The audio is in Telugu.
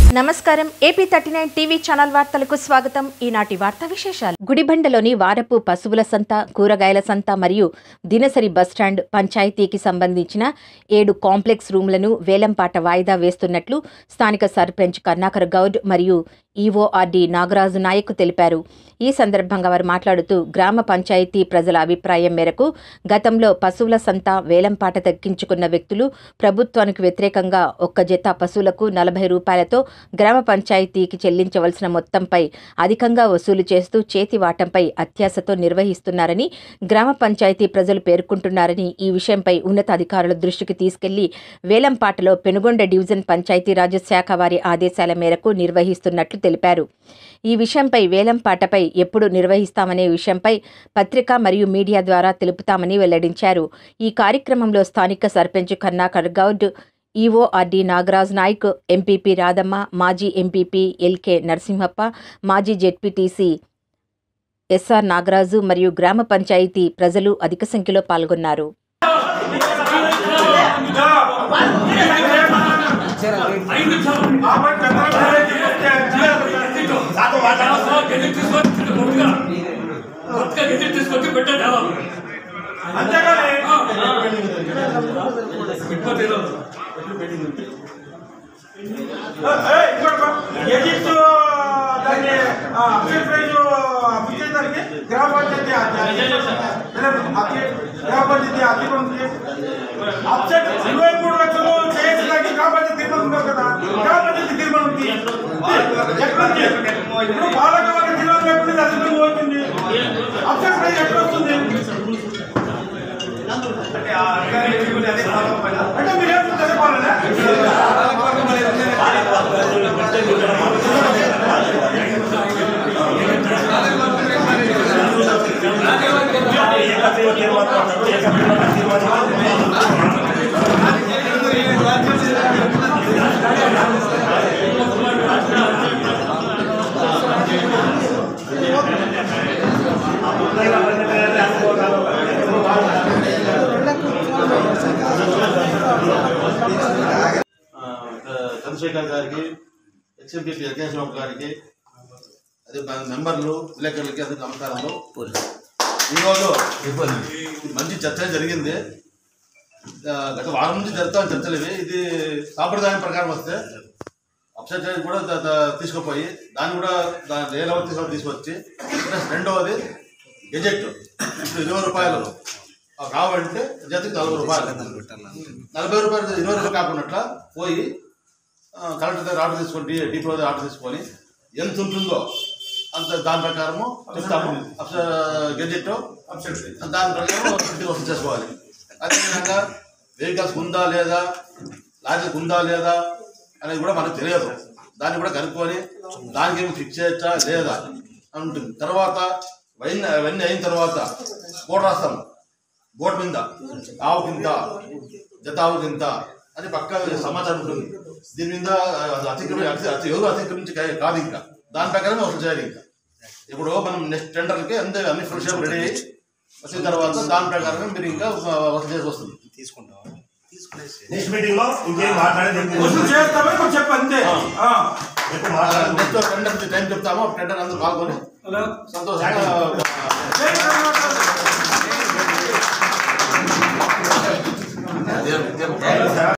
నమస్కారం AP thirty nine TV channel వార్తలకు స్వాగతం ఈనాటి వార్తా విశేషాలు గుడిబండలోని వారపు పశువుల సంత కూరగాయల సంత మరియు దినసరి బస్టాండ్ పంచాయతీకి సంబంధించిన ఏడు కాంప్లెక్స్ రూమ్లను వేలంపాట వాయిదా వేస్తున్నట్లు స్థానిక సర్పంచ్ కర్ణాకర్ గౌడ్ మరియు ఈఓఆర్డి నాగరాజు నాయక్ తెలిపారు ఈ సందర్భంగా వారు మాట్లాడుతూ గ్రామ పంచాయతీ ప్రజల అభిప్రాయం మేరకు గతంలో పశువుల సంత వేలంపాట తగ్గించుకున్న వ్యక్తులు ప్రభుత్వానికి వ్యతిరేకంగా ఒక్క జత పశువులకు నలభై రూపాయలతో గ్రామ పంచాయతీకి చెల్లించవలసిన మొత్తంపై అధికంగా వసూలు చేస్తూ చేతి వాటంపై అత్యాశతో నిర్వహిస్తున్నారని గ్రామ పంచాయతీ ప్రజలు పేర్కొంటున్నారని ఈ విషయంపై ఉన్నతాధికారుల దృష్టికి తీసుకెళ్లి వేలంపాటలో పెనుగొండ డివిజన్ పంచాయతీరాజ్ శాఖ వారి ఆదేశాల మేరకు నిర్వహిస్తున్నట్లు తెలిపారు ఈ విషయంపై వేలంపాటపై ఎప్పుడు నిర్వహిస్తామనే విషయంపై పత్రిక మరియు మీడియా ద్వారా తెలుపుతామని వెల్లడించారు ఈ కార్యక్రమంలో స్థానిక సర్పంచ్ కర్ణాకర్ గౌడ్ ఈఓఆర్డి నాగరాజ్ నాయక్ ఎంపీపీ రాధమ్మ మాజీ ఎంపీపీ ఎల్కే నరసింహప్ప మాజీ జెడ్పీటీసీ ఎస్ఆర్ నాగరాజు మరియు గ్రామ పంచాయతీ ప్రజలు అధిక సంఖ్యలో పాల్గొన్నారు తీసుకొచ్చి పెట్టండి ఎలా ఎజిప్ట్ దాన్ని అప్డేట్ ప్రైజ్ అప్పించేదానికి గ్రామ పంచాయతీ గ్రామ పంచాయతీ అధిపతి అప్సెట్ ఇరవై మూడు లక్షలు చేయించడానికి గ్రామ పంచాయతీ తీర్మానం ఉండవు కదా గ్రామ పంచాయతీ తీర్మానం ఉంది ఎక్కడుంది ఇప్పుడు పాలక వర్గ తీర్మానం ఎప్పుడు అధికంగా పోతుంది అప్సెట్ ప్రైజ్ ఎక్కడ వస్తుంది అంటే మీరు ఏం చదువుకోవాలనే ఆ, చంద్రశేఖర్ గారికి హెచ్ఎంపీ యజ్ఞేశ్వరరావు గారికి అదే మన మెంబర్లు విలేకరులకి అందరికి నమస్కారాలు ఈరోజు మంచి చర్చ జరిగింది ఆ, గత వారం నుంచి జరుగుతామని చర్చలు ఇవి ఇది సాంప్రదాయం ప్రకారం వస్తే అప్సెట్ కూడా ద- ద- తీసుకుపోయి దాన్ని కూడా దాని ఏ లెవెల్ తీసుకొని తీసుకొచ్చి ప్లస్ రెండవది గెజెట్ ఇప్పుడు ఇరవై రూపాయలు ఆ, కావాలంటే జతకి నలభై రూపాయలు నలభై రూపాయలు ఇరవై రూపాయలు కాకుండా పోయి ఆ, కలెక్టర్ దగ్గర ఆర్డర్ తీసుకొని డి- డిపో దగ్గర ఆర్డర్ తీసుకొని ఎంత ఉంటుందో అంత దాని ప్రకారము చెప్తాము అప్స- గెజెట్ దాని ప్రకారం ఇంటికి వసూలు చేసుకోవాలి అదేవిధంగా వెహికల్స్ ఉందా లేదా లారీలకు ఉందా లేదా అనేది కూడా మనకు తెలియదు దాన్ని కూడా కనుక్కొని దానికి ఏమి ఫిక్స్ చేయొచ్చా లేదా అని ఉంటుంది తర్వాత అవన్నీ అవన్నీ అయిన తర్వాత బోర్డు రాస్తాం బోర్డు మీద ఆవు కింద జత ఆవు కింద అని పక్క సమాచారం ఉంటుంది దీని మీద అది అతిక్రమి అతి అతి- ఎవరు అతిక్రమించి కా- కాదు ఇంకా దాని ప్రకారం వసూలు చేయాలి ఇంకా ఇప్పుడు మనం నెక్స్ట్ టెండర్కి అంతే అన్ని ఫుల్ షేప్ రెడీ అయ్యి వచ్చిన తర్వాత దాని ప్రకారం మీరు ఇంకా వసూలు చేసి వస్తుంది నెక్స్ట్ మీటింగ్ లో ఇంకేం మాట్లాడేది ఏం లేదు. వసూలు చేస్తామని మనం చెప్పు అంతే ఆ. ఎక్కువ మాట్లాడదు నెక్స్ట్ టెండర్ టైం చెప్తాము టెండర్ అందరూ పాల్గొని సంతోషంగా జై కర్ణాటక. ఇదే- ఇదే-